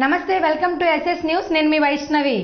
నమస్తే welcome to SS news నేను మీ వైష్ణవి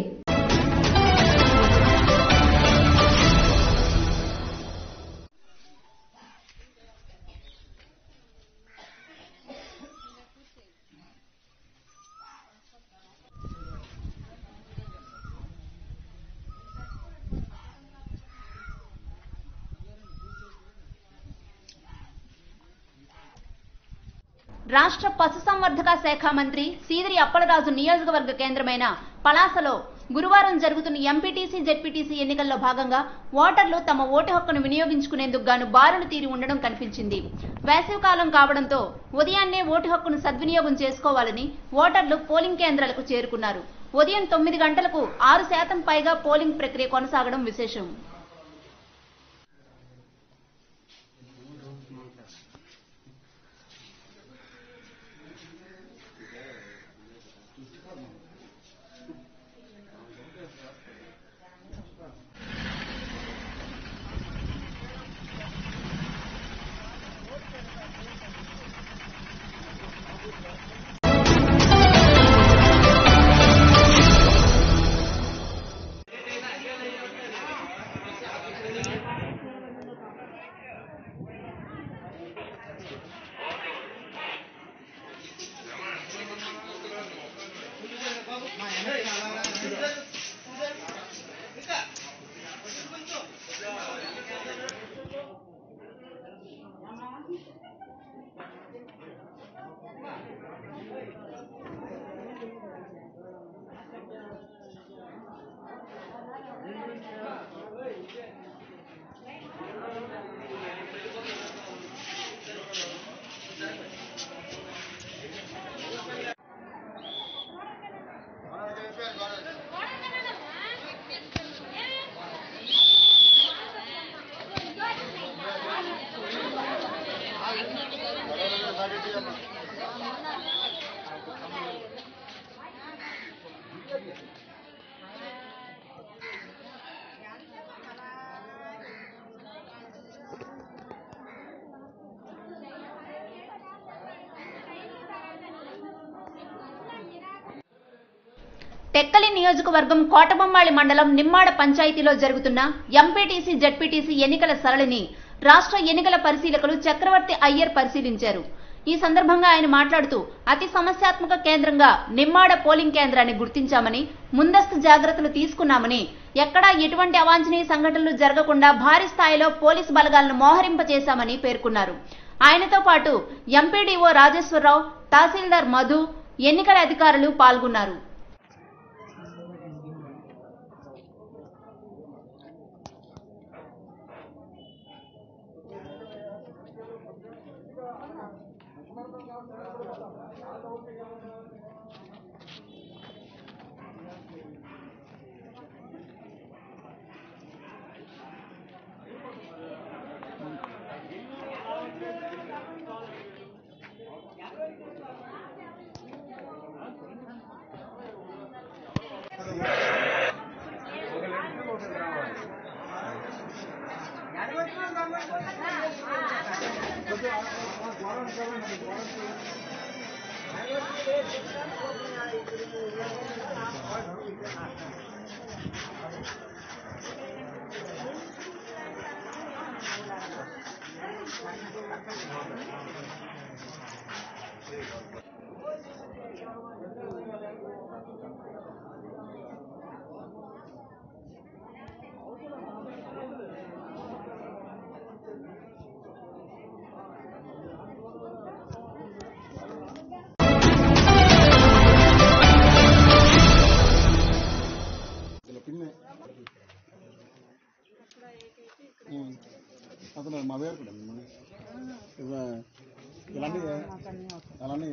రాష్ట్ర పశుసంవర్ధక శాఖ మంత్రి సీదిరి అప్పలరాజు నియోజకవర్గ కేంద్రమైన పలాసలో గురువారం జరుగుతున్న ఎంపీటీసీ జెడ్పీటీసీ ఎన్నికల్లో భాగంగా ఓటర్లు తమ ఓటు హక్కును వినియోగించుకునేందుకు గాను బారులు తీరి ఉండడం కనిపించింది వేసవికాలం కావడంతో ఉదయాన్నే ఓటు హక్కును సద్వినియోగం చేసుకోవాలని ఓటర్లు పోలింగ్ కేంద్రాలకు చేరుకున్నారు ఉదయం తొమ్మిది గంటలకు ఆరు శాతం పైగా పోలింగ్ ప్రక్రియ కొనసాగడం విశేషం టెక్కలి నియోజకవర్గం కోటబొమ్మాళి మండలం నిమ్మాడ పంచాయతీలో జరుగుతున్న ఎంపీటీసీ జడ్పీటీసీ ఎన్నికల సరళిని రాష్ట్ర ఎన్నికల పరిశీలకులు చక్రవర్తి అయ్యర్ పరిశీలించారు ఈ సందర్భంగా ఆయన మాట్లాడుతూ అతి సమస్యాత్మక కేంద్రంగా నిమ్మాడ పోలింగ్ కేంద్రాన్ని గుర్తించామని ముందస్తు జాగ్రత్తలు తీసుకున్నామని ఎక్కడా ఎటువంటి అవాంఛనీయ సంఘటనలు జరగకుండా భారీ స్థాయిలో పోలీసు బలగాలను మోహరింపచేశామని పేర్కొన్నారు ఆయనతో పాటు ఎంపీడీఓ రాజేశ్వరరావు తహసీల్దార్ మధు ఎన్నికల అధికారులు పాల్గొన్నారు ఉమ్. అసలు మా వేరు కూడా ఇవ- ఇలాంటి అలానే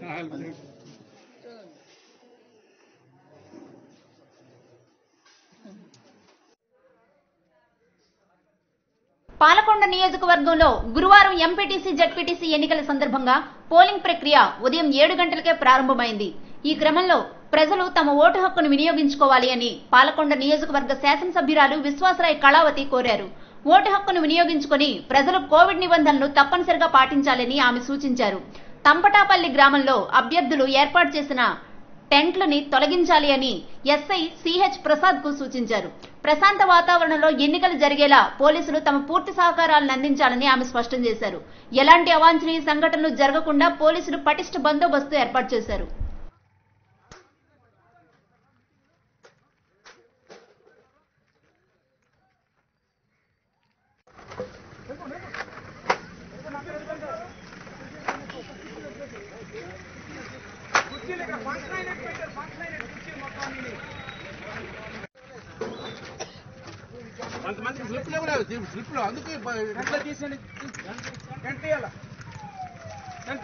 పాలకొండ నియోజకవర్గంలో గురువారం ఎంపీటీసీ జడ్పీటీసీ ఎన్నికల సందర్భంగా పోలింగ్ ప్రక్రియ ఉదయం ఏడు గంటలకే ప్రారంభమైంది ఈ క్రమంలో ప్రజలు తమ ఓటు హక్కును వినియోగించుకోవాలి అని పాలకొండ నియోజకవర్గ శాసనసభ్యురాలు విశ్వాసరాయ్ కళావతి కోరారు ఓటు హక్కును వినియోగించుకొని ప్రజలు కోవిడ్ నిబంధనలు తప్పనిసరిగా పాటించాలని ఆమె సూచించారు తంపటాపల్లి గ్రామంలో అభ్యర్థులు ఏర్పాటు చేసిన టెంట్లని తొలగించాలి అని ఎస్ఐ సిహెచ్ ప్రసాద్ కు సూచించారు ప్రశాంత వాతావరణంలో ఎన్నికలు జరిగేలా పోలీసులు తమ పూర్తి సహకారాలను అందించాలని ఆమె స్పష్టం చేశారు ఎలాంటి అవాంఛనీయ సంఘటనలు జరగకుండా పోలీసులు పటిష్ట బందోబస్తు ఏర్పాటు చేశారు కొంతమందికి స్లిప్లు ఇవ్వలేదు స్లిప్లు అందుకే ఇట్లా తీసేయండి ఎంత ఇవ్వాలా ఎంత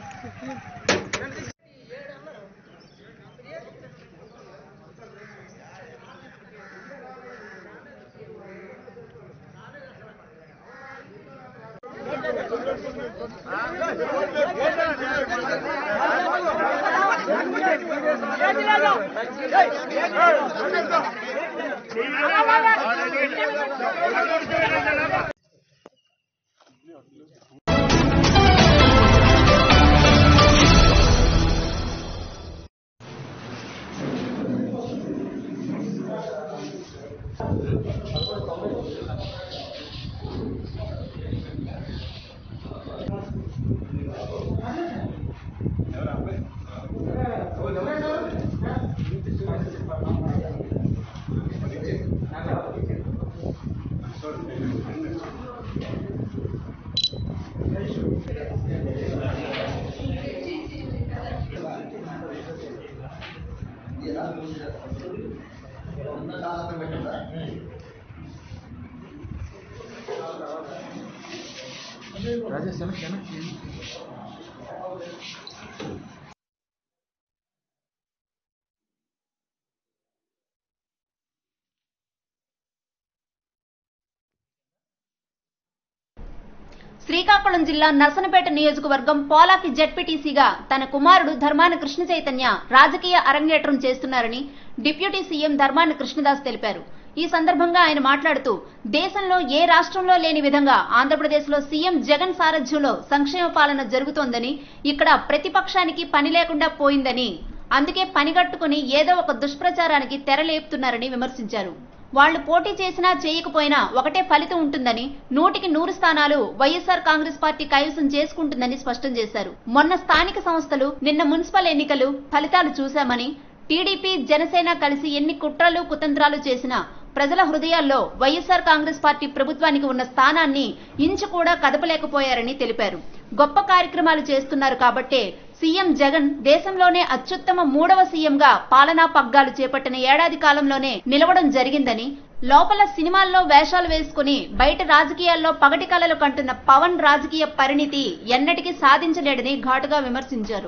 శ్రీకాకుళం జిల్లా నర్సనపేట నియోజకవర్గం పోలాకి జడ్పీటీసీగా తన కుమారుడు ధర్మాన కృష్ణ చైతన్య రాజకీయ అరంగేట్రం చేస్తున్నారని డిప్యూటీ సీఎం ధర్మాన కృష్ణదాస్ తెలిపారు ఈ సందర్భంగా ఆయన మాట్లాడుతూ దేశంలో ఏ రాష్ట్రంలో లేని విధంగా ఆంధ్రప్రదేశ్లో సీఎం జగన్ సారథ్యంలో సంక్షేమ పాలన జరుగుతోందని ఇక్కడ ప్రతిపక్షానికి పని లేకుండా పోయిందని అందుకే పనిగట్టుకుని ఏదో ఒక దుష్ప్రచారానికి తెరలేపుతున్నారని విమర్శించారు వాళ్లు పోటీ చేసినా చేయకపోయినా ఒకటే ఫలితం ఉంటుందని నూటికి నూరు స్థానాలు వైఎస్ఆర్ కాంగ్రెస్ పార్టీ కైవసం చేసుకుంటుందని స్పష్టం చేశారు మొన్న స్థానిక సంస్థలు నిన్న మున్సిపల్ ఎన్నికలు ఫలితాలు చూశామని టీడీపీ జనసేన కలిసి ఎన్ని కుట్రలు కుతంత్రాలు చేసినా ప్రజల హృదయాల్లో వైఎస్ఆర్ కాంగ్రెస్ పార్టీ ప్రభుత్వానికి ఉన్న స్థానాన్ని ఇంచు కూడా కదపలేకపోయారని తెలిపారు గొప్ప కార్యక్రమాలు చేస్తున్నారు కాబట్టే సీఎం జగన్ దేశంలోనే అత్యుత్తమ మూడవ సీఎంగా పాలనా పగ్గాలు చేపట్టిన ఏడాది కాలంలోనే నిలవడం జరిగిందని లోపల సినిమాల్లో వేషాలు వేసుకుని బయట రాజకీయాల్లో పగటి కలలు కంటున్న పవన్ రాజకీయ పరిణితి ఎన్నటికీ సాధించలేడని ఘాటుగా విమర్శించారు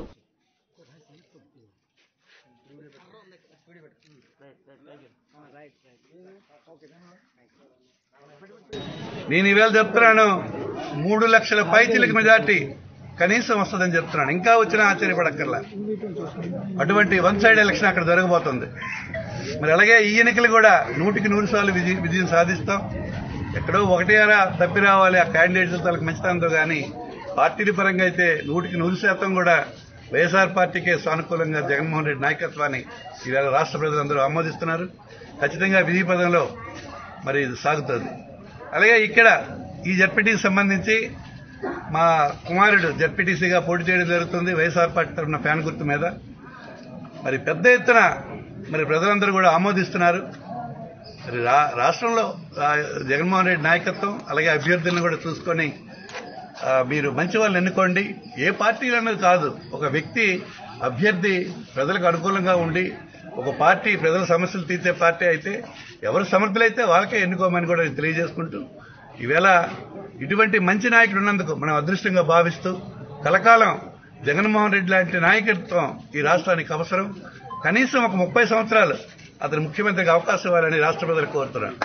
నేను ఈవేళ చెప్తున్నాను మూడు లక్షల పైచిలకు మెజార్టీ కనీసం వస్తుందని చెప్తున్నాను ఇంకా వచ్చినా ఆశ్చర్యపడక్కర్లా అటువంటి వన్ సైడ్ ఎలక్షన్ అక్కడ జరగబోతుంది మరి అలాగే ఈ ఎన్నికలు కూడా నూటికి నూరు సార్లు విజయ విజయం సాధిస్తాం ఎక్కడో ఒకటి అరా తప్పి రావాలి ఆ క్యాండిడేట్స్ తనకు మంచితనంతో కానీ పార్టీల పరంగా అయితే నూటికి నూరు శాతం కూడా వైఎస్ఆర్ పార్టీకే సానుకూలంగా జగన్మోహన్ రెడ్డి నాయకత్వాన్ని ఈవేళ రాష్ట్ర ప్రజలందరూ ఆమోదిస్తున్నారు ఖచ్చితంగా విధి పదంలో మరి ఇది సాగుతుంది అలాగే ఇక్కడ ఈ జడ్పీటీకి సంబంధించి మా కుమారుడు జడ్పీటీసీగా పోటీ చేయడం జరుగుతుంది వైఎస్ఆర్ పార్టీ తరఫున ఫ్యాన్ గుర్తు మీద మరి పెద్ద ఎత్తున మరి ప్రజలందరూ కూడా ఆమోదిస్తున్నారు మరి రా- రాష్ట్రంలో ఆ, జగన్మోహన్ రెడ్డి నాయకత్వం అలాగే అభ్యర్థులను కూడా చూసుకొని ఆ, మీరు మంచి వాళ్ళని ఎన్నుకోండి ఏ పార్టీలు అన్నది కాదు ఒక వ్యక్తి అభ్యర్థి ప్రజలకు అనుకూలంగా ఉండి ఒక పార్టీ ప్రజల సమస్యలు తీర్చే పార్టీ అయితే ఎవరు సమర్థులైతే వాళ్ళకే ఎన్నుకోమని కూడా నేను తెలియజేసుకుంటూ ఈవేళ ఇటువంటి మంచి నాయకుడు ఉన్నందుకు మనం అదృష్టంగా భావిస్తూ కలకాలం జగన్మోహన్ రెడ్డి లాంటి నాయకత్వం ఈ రాష్ట్రానికి అవసరం కనీసం ఒక ముప్పై సంవత్సరాలు అతను ముఖ్యమంత్రికి అవకాశం ఇవ్వాలని రాష్ట్ర ప్రజలు కోరుతున్నాను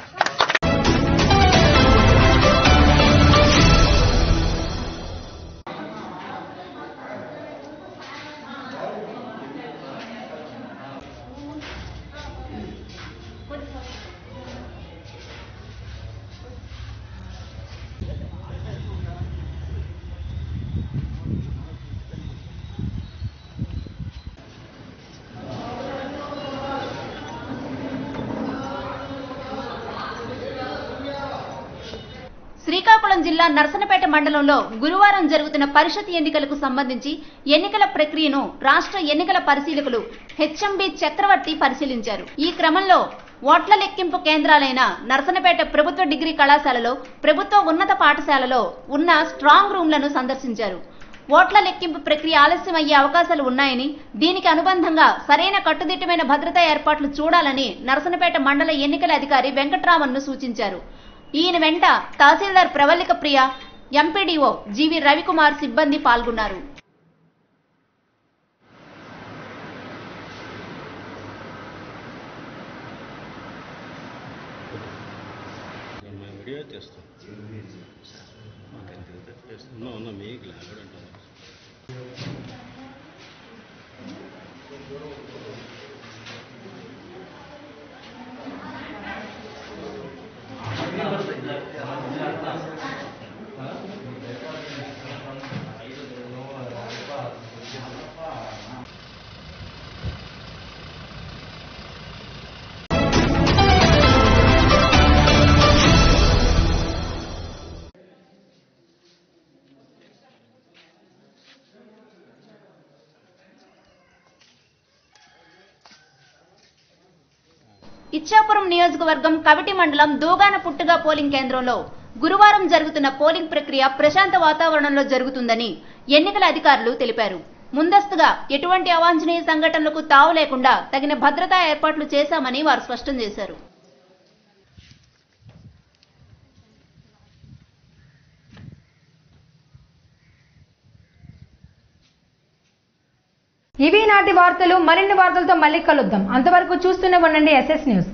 శ్రీకాకుళం జిల్లా నర్సనపేట మండలంలో గురువారం జరుగుతున్న పరిషత్ ఎన్నికలకు సంబంధించి ఎన్నికల ప్రక్రియను రాష్ట్ర ఎన్నికల పరిశీలకులు హెచ్ఎంబి చక్రవర్తి పరిశీలించారు ఈ క్రమంలో ఓట్ల లెక్కింపు కేంద్రాలైన నర్సనపేట ప్రభుత్వ డిగ్రీ కళాశాలలో ప్రభుత్వ ఉన్నత పాఠశాలలో ఉన్న స్ట్రాంగ్ రూమ్లను సందర్శించారు ఓట్ల లెక్కింపు ప్రక్రియ ఆలస్యం అయ్యే అవకాశాలు ఉన్నాయని దీనికి అనుబంధంగా సరైన కట్టుదిట్టమైన భద్రతా ఏర్పాట్లు చూడాలని నరసనపేట మండల ఎన్నికల అధికారి వెంకట్రామన్ను సూచించారు ఈయన వెంట తహసీల్దార్ ప్రవల్లిక ప్రియ ఎంపీడీఓ జీవి రవికుమార్ సిబ్బంది పాల్గొన్నారు మేము వీడియో చేస్తాం ఉన్నా ఉన్నా మీకు లేకుండా ఉంటాం ఇచ్చాపురం నియోజకవర్గం కవిటి మండలం దూగాన పుట్టుగా పోలింగ్ కేంద్రంలో గురువారం జరుగుతున్న పోలింగ్ ప్రక్రియ ప్రశాంత వాతావరణంలో జరుగుతుందని ఎన్నికల అధికారులు తెలిపారు ముందస్తుగా ఎటువంటి అవాంఛనీయ సంఘటనలకు తావు లేకుండా తగిన భద్రతా ఏర్పాట్లు చేశామని వారు స్పష్టం చేశారు ఇవి నాటి వార్తలు మరిన్ని వార్తలతో మళ్ళీ కలుద్దాం అంతవరకు చూస్తూనే ఉండండి ఎస్ఎస్ న్యూస్